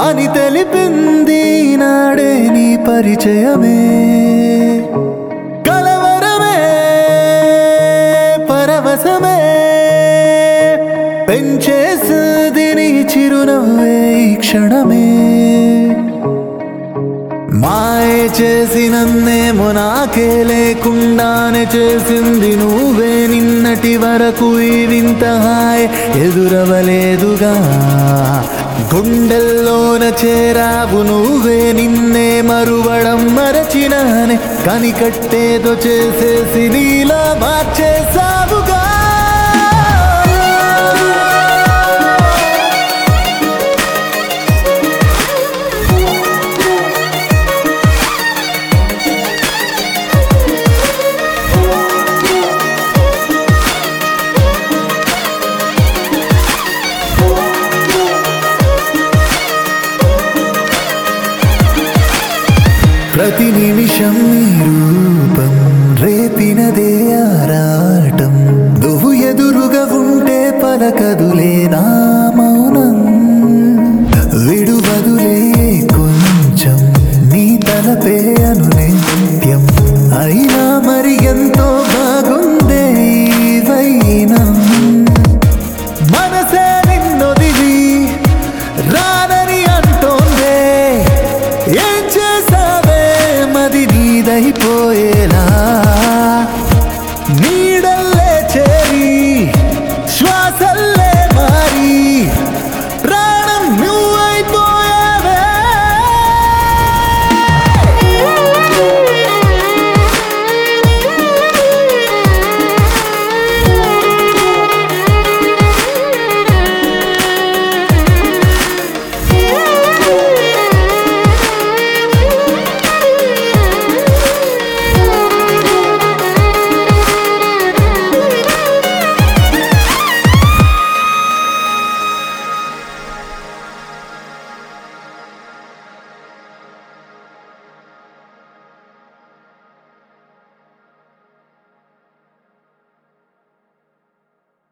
అని తెలిపింది నాడే నీ పరిచయమే కలవరమే పరవశమే పెంచేసింది నీ చిరునవ్వే ఈ క్షణమే మాయ చేసి నన్నేమో నాకే లేకుండానే చేసింది నువ్వే నిన్నటి వరకు ఈ వింత హాయ్ ఎదురవలేదుగా గుండెల్లోన చేరావు నువ్వే నిన్నే మరువడం మరచినానే కనికట్టేదో చేసేసి నీలా మార్చేసావుగా ప్రతి నిమిషం నీ రూపం రేపినదే ఆరాటం నువ్వు ఎదురుగా ఉంటే పలకదులే నా